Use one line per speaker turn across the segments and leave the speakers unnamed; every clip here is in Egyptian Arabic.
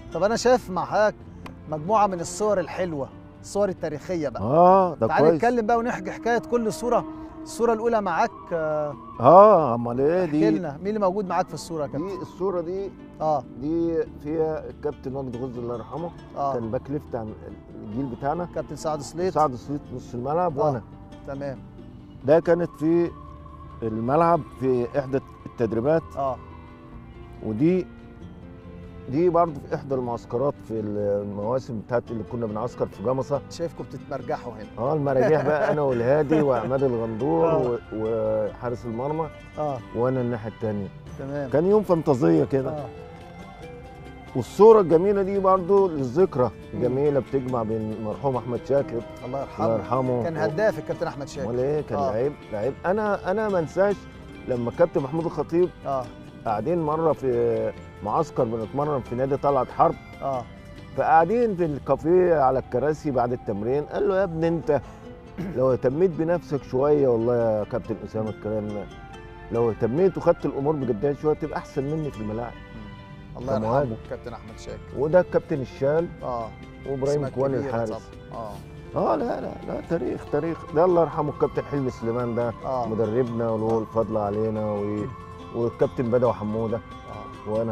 طب انا شايف مع حضرتك مجموعه من الصور الحلوه الصور التاريخيه بقى
اه ده
تعالى
كويس
نتكلم بقى ونحكي حكايه كل صوره الصوره الاولى معاك آه،
اه امال ايه
احكي
دي
لنا مين اللي موجود معاك في الصوره يا كابتن
دي الصوره دي
اه
دي فيها الكابتن وجد غز الله يرحمه
اه
كان باك ليفت عن الجيل بتاعنا
كابتن سعد سليط
سعد الصيت نص الملعب
آه.
وانا
تمام
ده كانت في الملعب في احدى التدريبات
اه
ودي دي برضه في احدى المعسكرات في المواسم بتاعت اللي كنا بنعسكر في جمصه
شايفكم بتتمرجحوا هنا
اه المراجيح بقى انا والهادي وعماد الغندور
آه.
و- وحارس المرمى
اه
وانا الناحيه الثانيه
تمام
كان يوم فانتازيه كده
اه
والصوره الجميله دي برضه للذكرى
مم.
جميله بتجمع بين المرحوم احمد شاكر
الله
الله
يرحمه
يرحمه
كان هداف الكابتن احمد شاكر
امال ايه كان
آه.
لعيب لعيب انا انا ما انساش لما كابتن محمود الخطيب
اه
قاعدين مره في معسكر بنتمرن في نادي طلعت حرب
اه
فقاعدين في الكافيه على الكراسي بعد التمرين قال له يا ابني انت لو اهتميت بنفسك شويه والله يا كابتن اسامه الكلام ده لو اهتميت وخدت الامور بجديه شويه تبقى احسن مني في الملاعب
الله يرحمه
كمهاجم.
الكابتن احمد شاكر
وده الكابتن الشال
اه
وابراهيم
اسمها
كواني
كبيرة
الحارس
طبعاً. اه
اه لا لا لا تاريخ تاريخ ده الله يرحمه الكابتن حلمي سليمان ده
اه
مدربنا وله الفضل علينا و... والكابتن بدوي حموده
اه
وانا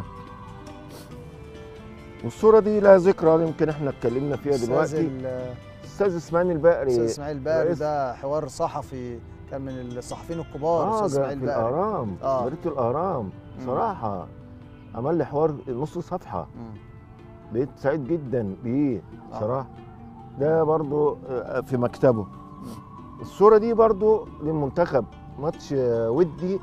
والصوره دي لها ذكرى يمكن احنا اتكلمنا فيها
أستاذ
دلوقتي
ال-
استاذ اسماعيل البقري
استاذ اسماعيل باري
رئيس-
ده حوار صحفي كان من الصحفيين الكبار
اه
استاذ
جا-
اسماعيل
في
باري
الاهرام
آه.
جريده الاهرام
مم.
صراحه عمل لي حوار نص صفحه
مم.
بقيت سعيد جدا بيه
آه.
صراحه ده برضو آه، في مكتبه الصوره دي برضو للمنتخب ماتش آه، ودي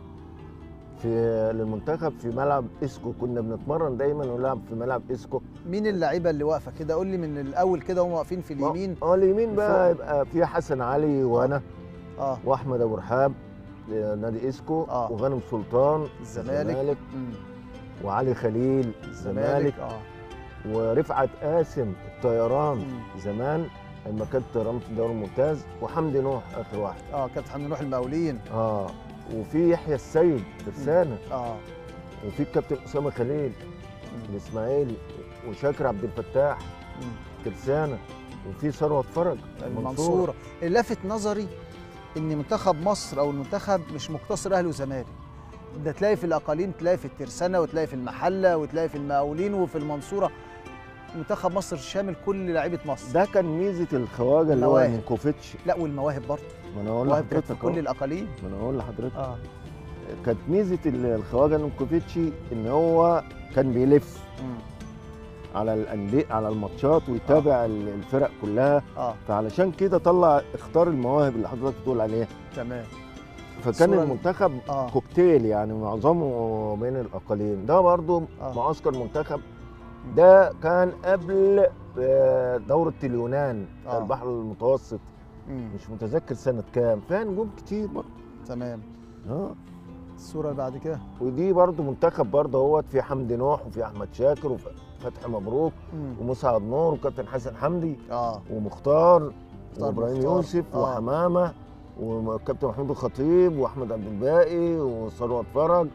في للمنتخب في ملعب اسكو كنا بنتمرن دايما ونلعب في ملعب اسكو
مين اللعيبه اللي واقفه كده قول لي من الاول كده هم واقفين في اليمين
اه اليمين بقى
فوق.
يبقى في حسن علي وانا
اه
واحمد ابو رحاب نادي اسكو
آه.
وغانم سلطان
الزمالك مم.
وعلي خليل الزمالك
اه
ورفعت قاسم الطيران
مم.
زمان لما كانت رمز الدوري الممتاز وحمدي نوح اخر واحد
اه كابتن حمدي نوح المقاولين
اه وفي يحيى السيد ترسانه
اه
وفي الكابتن اسامه خليل
مم.
الاسماعيلي وشاكر عبد الفتاح
مم.
ترسانه وفي ثروت فرج
المنصوره اللي لافت نظري ان منتخب مصر او المنتخب مش مقتصر اهلي وزمالك ده تلاقي في الاقاليم تلاقي في الترسانه وتلاقي في المحله وتلاقي في المقاولين وفي المنصوره منتخب مصر شامل كل لعيبه مصر
ده كان ميزه الخواجه اللي هو
مواهب.
نينكوفيتش
لا والمواهب برضه
ما انا اقول
مواهب كانت في
لحضرتك
كل
أهو.
الاقاليم
ما انا اقول لحضرتك
اه
كانت ميزه ال- الخواجه نينكوفيتشي ان هو كان بيلف
مم.
على الانديه على الماتشات ويتابع ال- الفرق كلها
اه
فعلشان كده طلع اختار المواهب اللي حضرتك بتقول عليها
تمام
فكان
الصورة-
المنتخب
اه
كوكتيل يعني معظمه بين الاقاليم ده برضو
آه.
معسكر منتخب ده كان قبل آه، دورة اليونان
آه.
البحر المتوسط
مم.
مش متذكر سنة كام فيها نجوم كتير برضو
تمام
اه
الصوره اللي بعد كده
ودي برضو منتخب برضو اهوت في حمدي نوح وفي احمد شاكر وفتحي مبروك
مم.
ومسعد نور وكابتن حسن حمدي
اه
ومختار
مختار
وابراهيم
مختار.
يوسف
آه.
وحمامه وكابتن محمود الخطيب واحمد عبد الباقي وثروت فرج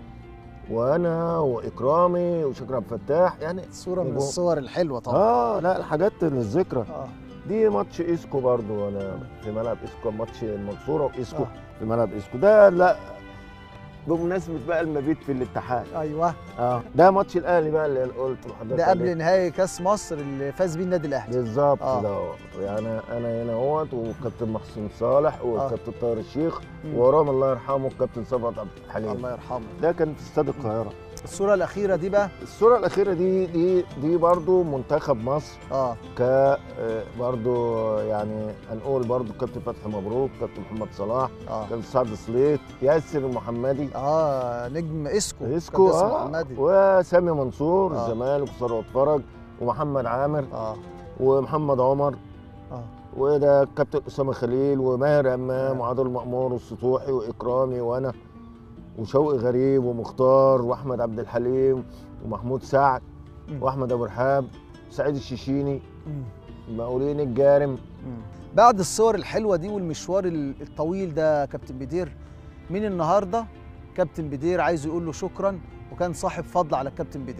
وانا واكرامي وشكري عبد الفتاح يعني
صوره من
نجوم.
الصور الحلوه طبعا
اه لا الحاجات للذكرى
اه
دي ماتش اسكو برضو انا في ملعب اسكو ماتش المنصوره واسكو
آه.
في ملعب اسكو ده لا بمناسبه بقى المبيت في الاتحاد
ايوه
اه ده ماتش الاهلي بقى اللي قلت لحضرتك
ده
عليه.
قبل نهائي كاس مصر اللي فاز بيه النادي الاهلي
بالظبط
آه.
ده يعني انا هنا اهوت وكابتن محسن صالح وكابتن طاهر الشيخ
مم.
ووراهم الله يرحمه الكابتن صفوت عبد الحليم
الله يرحمه
ده كان في استاد القاهره
الصوره الاخيره دي بقى
الصوره الاخيره دي دي دي برضو منتخب مصر
اه
ك آه، برضو يعني هنقول برضو كابتن فتحي مبروك كابتن محمد صلاح
اه
كابتن سعد سليط ياسر المحمدي
اه نجم اسكو
اسكو
كابتن
اه
محمدي
وسامي منصور
آه.
الزمالك وثروت فرج ومحمد عامر
اه
ومحمد عمر
اه
وده كابتن اسامه خليل وماهر امام
آه.
وعادل مأمور والسطوحي واكرامي وانا وشوقي غريب ومختار واحمد عبد الحليم ومحمود سعد
مم.
واحمد ابو رحاب سعيد الشيشيني
مم.
المقاولين الجارم
مم. بعد الصور الحلوه دي والمشوار ال- الطويل ده يا كابتن بدير مين النهارده كابتن بدير عايز يقول له شكرا وكان صاحب فضل على الكابتن بدير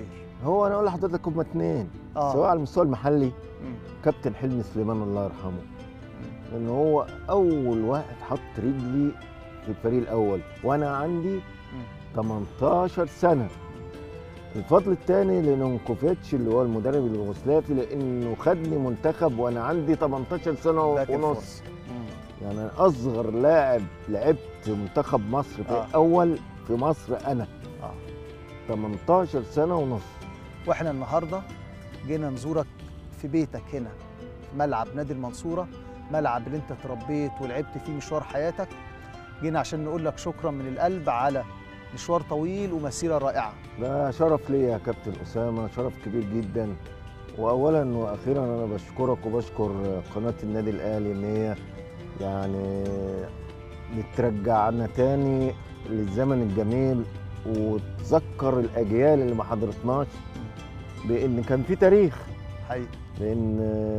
هو انا اقول لحضرتك هم اتنين
اه
سواء على المستوى المحلي
مم.
كابتن حلمي سليمان الله يرحمه لان هو اول واحد حط رجلي في الفريق الاول وانا عندي 18 سنه الفضل الثاني لنونكوفيتش اللي هو المدرب اليوغوسلافي لانه خدني منتخب وانا عندي 18 سنه
باك
ونص
الفرص. مم.
يعني أنا اصغر لاعب لعبت منتخب مصر في
آه.
الاول في مصر انا
اه
18 سنه ونص
واحنا النهارده جينا نزورك في بيتك هنا في ملعب نادي المنصوره ملعب اللي انت اتربيت ولعبت فيه مشوار حياتك جينا عشان نقول لك شكرا من القلب على مشوار طويل ومسيره رائعه
ده شرف ليا يا كابتن اسامه شرف كبير جدا واولا واخيرا انا بشكرك وبشكر قناه النادي الاهلي ان هي يعني بترجعنا تاني للزمن الجميل وتذكر الاجيال اللي ما حضرتناش بان كان في تاريخ
حقيقي
لان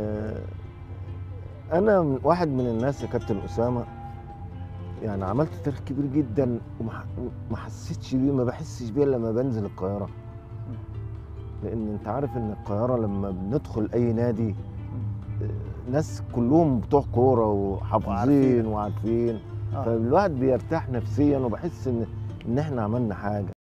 انا من- واحد من الناس يا كابتن اسامه يعني عملت تاريخ كبير جدا وما ما حسيتش بيه ما بحسش بيه إلا لما بنزل القاهره لان انت عارف ان القاهره لما بندخل اي نادي ناس كلهم بتوع كوره وحافظين
وعارفين.
وعارفين
آه.
فالواحد بيرتاح نفسيا وبحس ان ان احنا عملنا حاجه